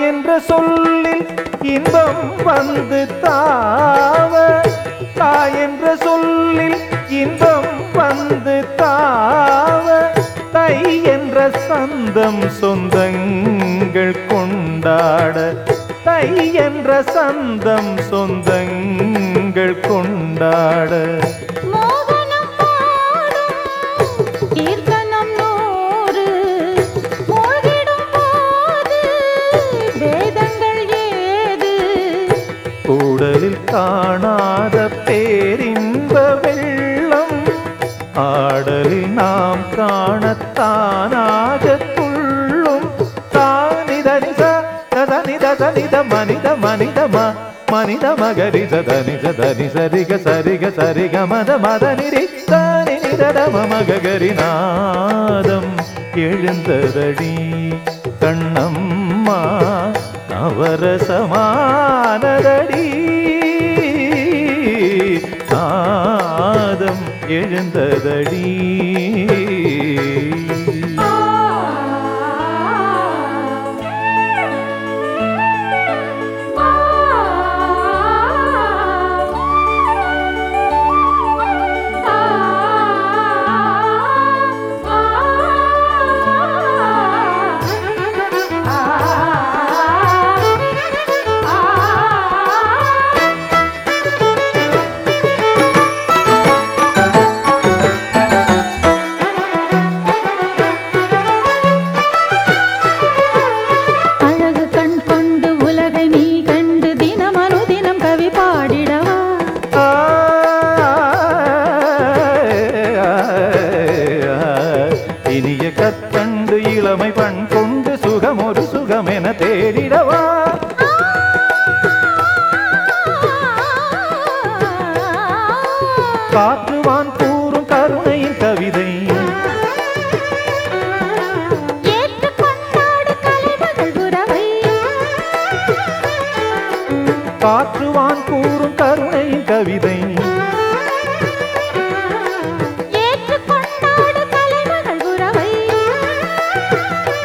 என்ற சொல்லில் இன்பம் வந்து தாவ தாய் என்ற சொல்லில் இன்பம் வந்து தாவ தை என்ற சந்தம் சொந்தங்கள் கொண்டாட தை என்ற சந்தம் சொந்தங்கள் கொண்டாட மோகனம் பாடும் கீர்த்தனம் நூறு மூழ்கிடும் போது வேதங்கள் ஏது கூடலில் காணாத பேரின்ப வெள்ளம் ஆடலில் நாம் காணத்தானாக துள்ளும் தானிதனித தனித தனித மனித மனிதம மனித மகரி சதனி சதனி சரிக சரிக சரிக மத மத நிரி தானி நிதடம மகரி நாதம் எழுந்ததடி கண்ணம்மா நவரசமானதடி நாதம் எழுந்ததடி அழகு கண் கொண்டு உலகை நீ கண்டு தினம் அனுதினம் கவி பாடிடவா இனிய கற்கண்டு இளமை பண் கொண்டு சுகம் ஒரு சுகம் என தேடிடவா காற்றுவான் கூறும் கருணையின் கவிதை ஏற்றுக் கொண்டாடு கலைமகள் உறவை காற்றுவான் கூறும் கருணையின் கவிதை ஏற்றுக் கொண்டாடு கலைமகள் உறவை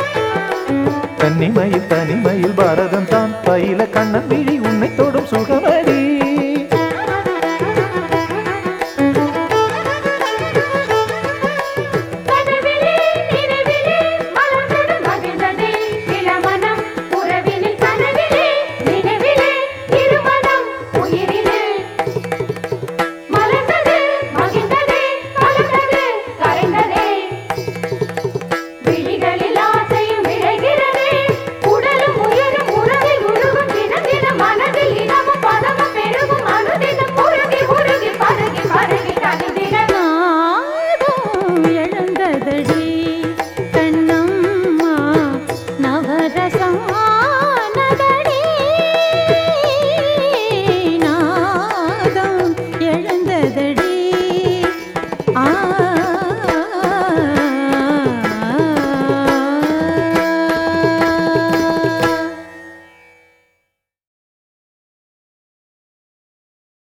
தன்னிமையில் தனிமையில் பாரதம் தான் பயில கண்ணன் விழி உன்னை தொடும் சுகமே